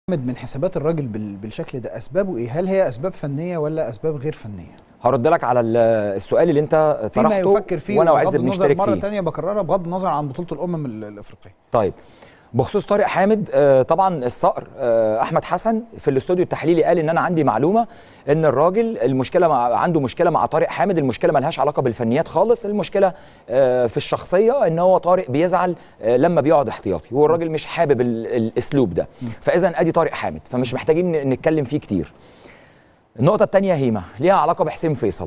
محمد من حسابات الراجل بال- بالشكل ده اسبابه ايه هل هي اسباب فنيه ولا اسباب غير فنيه هرد لك على ال- السؤال اللي انت فيما طرحته يفكر فيه وانا وعز بغض النظر بنشترك مره فيه تانية بكررها بغض النظر عن بطوله الامم ال- الافريقيه طيب بخصوص طارق حامد آه، طبعا الصقر آه، احمد حسن في الاستوديو التحليلي قال ان انا عندي معلومه ان الراجل المشكله مع عنده مشكله مع طارق حامد المشكله ملهاش علاقه بالفنيات خالص المشكله آه، في الشخصيه ان هو طارق بيزعل آه، لما بيقعد احتياطي هو الراجل مش حابب ال- الاسلوب ده فاذا ادي طارق حامد فمش محتاجين ن- نتكلم فيه كتير النقطه الثانيه هيما ليها علاقه بحسين فيصل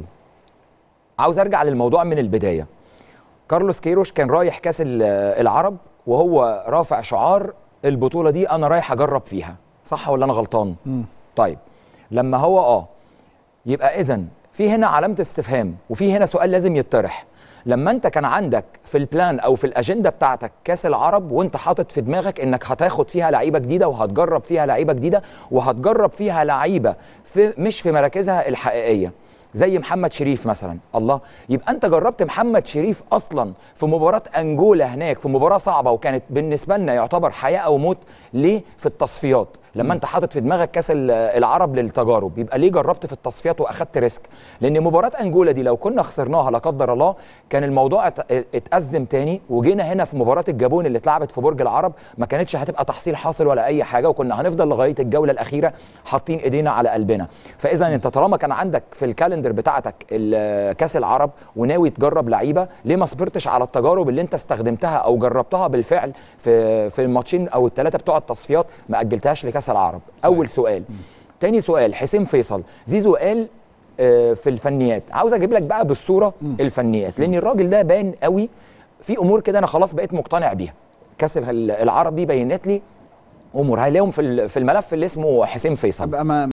عاوز ارجع للموضوع من البدايه كارلوس كيروش كان رايح كاس ال- العرب وهو رافع شعار البطوله دي انا رايح اجرب فيها صح ولا انا غلطان مم. طيب لما هو اه يبقى اذا في هنا علامه استفهام وفي هنا سؤال لازم يطرح لما انت كان عندك في البلان او في الاجنده بتاعتك كاس العرب وانت حاطط في دماغك انك هتاخد فيها لعيبه جديده وهتجرب فيها لعيبه جديده وهتجرب فيها لعيبه في مش في مراكزها الحقيقيه زي محمد شريف مثلا الله يبقى انت جربت محمد شريف اصلا في مباراه انجولا هناك في مباراه صعبه وكانت بالنسبه لنا يعتبر حياه او موت ليه في التصفيات لما انت حاطط في دماغك كاس ال- العرب للتجارب يبقى ليه جربت في التصفيات واخدت ريسك لان مباراه انجولا دي لو كنا خسرناها لا قدر الله كان الموضوع ات- اتأزم تاني وجينا هنا في مباراه الجابون اللي اتلعبت في برج العرب ما كانتش هتبقى تحصيل حاصل ولا اي حاجه وكنا هنفضل لغايه الجوله الاخيره حاطين ايدينا على قلبنا فاذا انت طالما كان عندك في الكالندر بتاعتك ال- كاس العرب وناوي تجرب لعيبه ليه ما صبرتش على التجارب اللي انت استخدمتها او جربتها بالفعل في في الماتشين او الثلاثه بتوع التصفيات ما اجلتهاش لكاس العرب اول سؤال تاني سؤال حسين فيصل زيزو قال آه، في الفنيات عاوز اجيب لك بقى بالصوره الفنيات لان الراجل ده بان قوي في امور كده انا خلاص بقيت مقتنع بيها كاس ال- العرب دي بينت لي امور هيلاقيهم في ال- في الملف اللي اسمه حسين فيصل ابقى ما